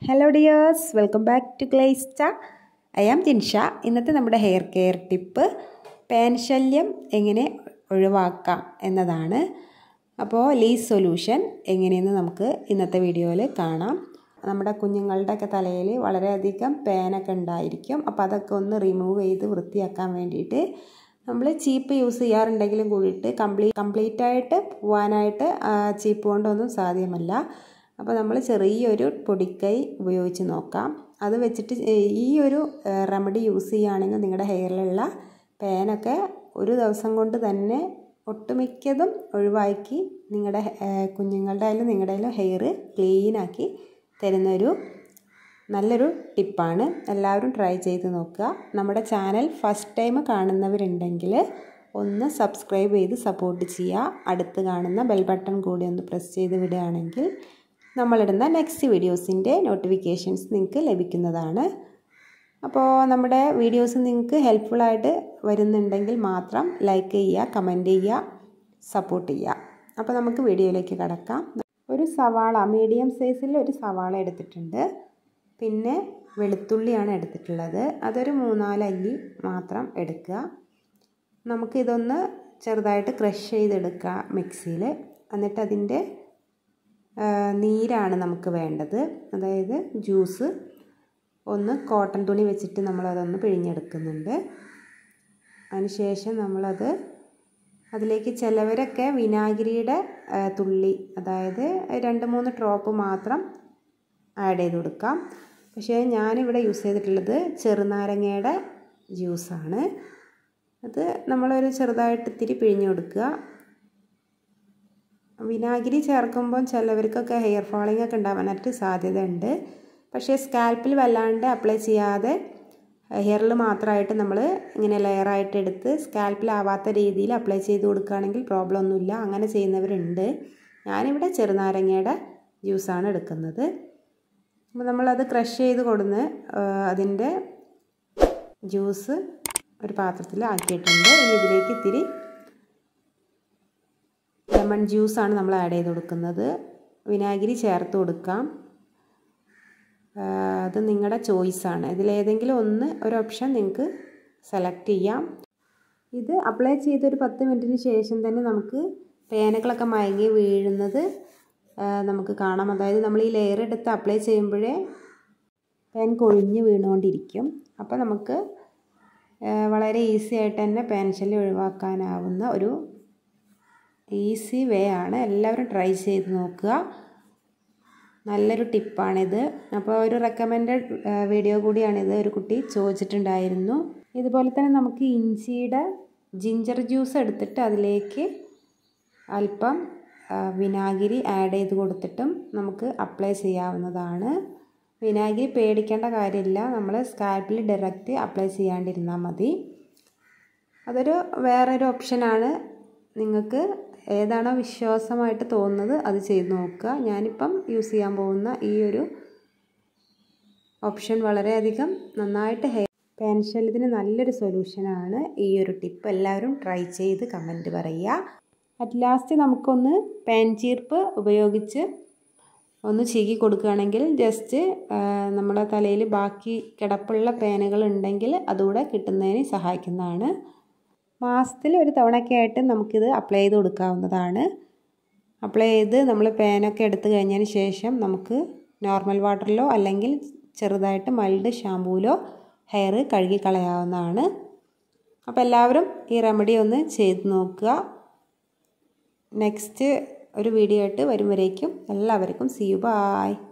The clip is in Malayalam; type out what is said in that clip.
hello dears welcome back to ഗ്ലേസ്റ്റ ഐ ആം ജിൻഷ ഇന്നത്തെ നമ്മുടെ ഹെയർ കെയർ ടിപ്പ് പാൻ ശല്യം എങ്ങനെ ഒഴിവാക്കാം എന്നതാണ് അപ്പോൾ ലീസ് സൊല്യൂഷൻ എങ്ങനെയെന്ന് നമുക്ക് ഇന്നത്തെ വീഡിയോയിൽ കാണാം നമ്മുടെ കുഞ്ഞുങ്ങളുടെയൊക്കെ തലയിൽ വളരെയധികം പേനൊക്കെ ഉണ്ടായിരിക്കും അപ്പോൾ അതൊക്കെ ഒന്ന് റിമൂവ് ചെയ്ത് വൃത്തിയാക്കാൻ വേണ്ടിയിട്ട് നമ്മൾ ചീപ്പ് യൂസ് ചെയ്യാറുണ്ടെങ്കിലും കൂടിയിട്ട് കംപ്ലീറ്റ് കംപ്ലീറ്റ് ആയിട്ട് പോവാനായിട്ട് ചീപ്പ് കൊണ്ടൊന്നും സാധ്യമല്ല അപ്പോൾ നമ്മൾ ചെറിയൊരു പൊടിക്കൈ ഉപയോഗിച്ച് നോക്കാം അത് വെച്ചിട്ട് ഈ ഒരു റെമഡി യൂസ് ചെയ്യുകയാണെങ്കിൽ നിങ്ങളുടെ ഹെയറിലുള്ള പേനൊക്കെ ഒരു ദിവസം കൊണ്ട് തന്നെ ഒട്ടുമിക്കതും ഒഴിവാക്കി നിങ്ങളുടെ കുഞ്ഞുങ്ങളുടെ ആയാലും നിങ്ങളുടെ ആയാലും ഹെയർ ക്ലീനാക്കി തരുന്നൊരു നല്ലൊരു ടിപ്പാണ് എല്ലാവരും ട്രൈ ചെയ്ത് നോക്കുക നമ്മുടെ ചാനൽ ഫസ്റ്റ് ടൈം കാണുന്നവരുണ്ടെങ്കിൽ ഒന്ന് സബ്സ്ക്രൈബ് ചെയ്ത് സപ്പോർട്ട് ചെയ്യുക അടുത്ത് കാണുന്ന ബെൽ ബട്ടൺ കൂടി ഒന്ന് പ്രസ് ചെയ്ത് വിടുകയാണെങ്കിൽ നമ്മളിടുന്ന നെക്സ്റ്റ് വീഡിയോസിൻ്റെ നോട്ടിഫിക്കേഷൻസ് നിങ്ങൾക്ക് ലഭിക്കുന്നതാണ് അപ്പോൾ നമ്മുടെ വീഡിയോസ് നിങ്ങൾക്ക് ഹെൽപ്ഫുള്ളായിട്ട് വരുന്നുണ്ടെങ്കിൽ മാത്രം ലൈക്ക് ചെയ്യുക കമൻറ്റ് ചെയ്യുക സപ്പോർട്ട് ചെയ്യുക അപ്പോൾ നമുക്ക് വീഡിയോയിലേക്ക് കടക്കാം ഒരു സവാള മീഡിയം സൈസിൽ ഒരു സവാള എടുത്തിട്ടുണ്ട് പിന്നെ വെളുത്തുള്ളിയാണ് എടുത്തിട്ടുള്ളത് അതൊരു മൂന്നാലല്ലി മാത്രം എടുക്കുക നമുക്കിതൊന്ന് ചെറുതായിട്ട് ക്രഷ് ചെയ്തെടുക്കുക മിക്സിയിൽ എന്നിട്ട് അതിൻ്റെ നീരാണ് നമുക്ക് വേണ്ടത് അതായത് ജ്യൂസ് ഒന്ന് കോട്ടൺ തുണി വെച്ചിട്ട് നമ്മളതൊന്ന് പിഴിഞ്ഞെടുക്കുന്നുണ്ട് അതിനുശേഷം നമ്മളത് അതിലേക്ക് ചിലവരൊക്കെ വിനാഗിരിയുടെ തുള്ളി അതായത് രണ്ട് മൂന്ന് ഡ്രോപ്പ് മാത്രം ആഡ് ചെയ്ത് കൊടുക്കാം പക്ഷേ ഞാനിവിടെ യൂസ് ചെയ്തിട്ടുള്ളത് ചെറുനാരങ്ങയുടെ ജ്യൂസാണ് അത് നമ്മളൊരു ചെറുതായിട്ട് ഇത്തിരി പിഴിഞ്ഞ് കൊടുക്കുക വിനാഗിരി ചേർക്കുമ്പോൾ ചിലവർക്കൊക്കെ ഹെയർ ഫോളിംഗ് ഒക്കെ ഉണ്ടാവാനായിട്ട് സാധ്യതയുണ്ട് പക്ഷേ സ്കാൽപ്പിൽ വല്ലാണ്ട് അപ്ലൈ ചെയ്യാതെ ഹെയറിൽ മാത്രമായിട്ട് നമ്മൾ ഇങ്ങനെ ലെയറായിട്ട് എടുത്ത് സ്കാൽപ്പിലാവാത്ത രീതിയിൽ അപ്ലൈ ചെയ്ത് കൊടുക്കുകയാണെങ്കിൽ പ്രോബ്ലം ഒന്നുമില്ല അങ്ങനെ ചെയ്യുന്നവരുണ്ട് ഞാനിവിടെ ചെറുനാരങ്ങയുടെ ജ്യൂസാണ് എടുക്കുന്നത് അപ്പോൾ നമ്മളത് ക്രഷ് ചെയ്ത് കൊടുന്ന് അതിൻ്റെ ജ്യൂസ് ഒരു പാത്രത്തിൽ ആക്കിയിട്ടുണ്ട് ഇനി ഇതിലേക്ക് ഇത്തിരി ലെമൺ ജ്യൂസാണ് നമ്മൾ ആഡ് ചെയ്ത് കൊടുക്കുന്നത് വിനാഗിരി ചേർത്ത് കൊടുക്കാം അത് നിങ്ങളുടെ ചോയ്സാണ് ഇതിലേതെങ്കിലും ഒന്ന് ഒരു ഓപ്ഷൻ നിങ്ങൾക്ക് സെലക്ട് ചെയ്യാം ഇത് അപ്ലൈ ചെയ്തൊരു പത്ത് മിനിറ്റിന് ശേഷം തന്നെ നമുക്ക് പേനകളൊക്കെ മയങ്ങി വീഴുന്നത് നമുക്ക് കാണാം അതായത് നമ്മൾ ഈ ലെയർ എടുത്ത് അപ്ലൈ ചെയ്യുമ്പോഴേ പേൻ കൊഴിഞ്ഞ് വീണുകൊണ്ടിരിക്കും അപ്പോൾ നമുക്ക് വളരെ ഈസി ആയിട്ട് തന്നെ പെൻഷൽ ഒഴിവാക്കാനാവുന്ന ഒരു ഈസി വേ ആണ് എല്ലാവരും ട്രൈ ചെയ്ത് നോക്കുക നല്ലൊരു ടിപ്പാണിത് അപ്പോൾ ഒരു റെക്കമെൻഡഡ് വീഡിയോ കൂടിയാണിത് ഒരു കുട്ടി ചോദിച്ചിട്ടുണ്ടായിരുന്നു ഇതുപോലെ തന്നെ നമുക്ക് ഇഞ്ചിയുടെ ജിഞ്ചർ ജ്യൂസ് എടുത്തിട്ട് അതിലേക്ക് അല്പം വിനാഗിരി ആഡ് ചെയ്ത് കൊടുത്തിട്ടും നമുക്ക് അപ്ലൈ ചെയ്യാവുന്നതാണ് വിനാഗിരി പേടിക്കേണ്ട കാര്യമില്ല നമ്മൾ സ്കാൽപ്പിൽ ഡയറക്റ്റ് അപ്ലൈ ചെയ്യാണ്ടിരുന്നാൽ മതി അതൊരു വേറൊരു ഓപ്ഷനാണ് നിങ്ങൾക്ക് ഏതാണോ വിശ്വാസമായിട്ട് തോന്നുന്നത് അത് ചെയ്ത് നോക്കുക ഞാനിപ്പം യൂസ് ചെയ്യാൻ പോകുന്ന ഈ ഒരു ഓപ്ഷൻ വളരെയധികം നന്നായിട്ട് ഹെയർ പെൻഷലത്തിന് നല്ലൊരു സൊല്യൂഷനാണ് ഈ ഒരു ടിപ്പ് എല്ലാവരും ട്രൈ ചെയ്ത് കമൻറ്റ് പറയുക അറ്റ് ലാസ്റ്റ് നമുക്കൊന്ന് പാൻ ചീർപ്പ് ഉപയോഗിച്ച് ഒന്ന് ചീകി കൊടുക്കുകയാണെങ്കിൽ ജസ്റ്റ് നമ്മുടെ തലയിൽ ബാക്കി കിടപ്പുള്ള പേനകൾ ഉണ്ടെങ്കിൽ അതുകൂടെ കിട്ടുന്നതിന് സഹായിക്കുന്നതാണ് മാസത്തിൽ ഒരു തവണയൊക്കെ ആയിട്ട് നമുക്കിത് അപ്ലൈ ചെയ്ത് കൊടുക്കാവുന്നതാണ് അപ്ലൈ ചെയ്ത് നമ്മൾ പേനൊക്കെ എടുത്തു കഴിഞ്ഞതിന് ശേഷം നമുക്ക് നോർമൽ വാട്ടറിലോ അല്ലെങ്കിൽ ചെറുതായിട്ട് മൈൽഡ് ഷാമ്പൂലോ ഹെയർ കഴുകി കളയാവുന്നതാണ് അപ്പോൾ എല്ലാവരും ഈ റെമഡി ഒന്ന് ചെയ്ത് നോക്കുക നെക്സ്റ്റ് ഒരു വീഡിയോ ആയിട്ട് വരും വരേക്കും എല്ലാവർക്കും സി യു ബായ്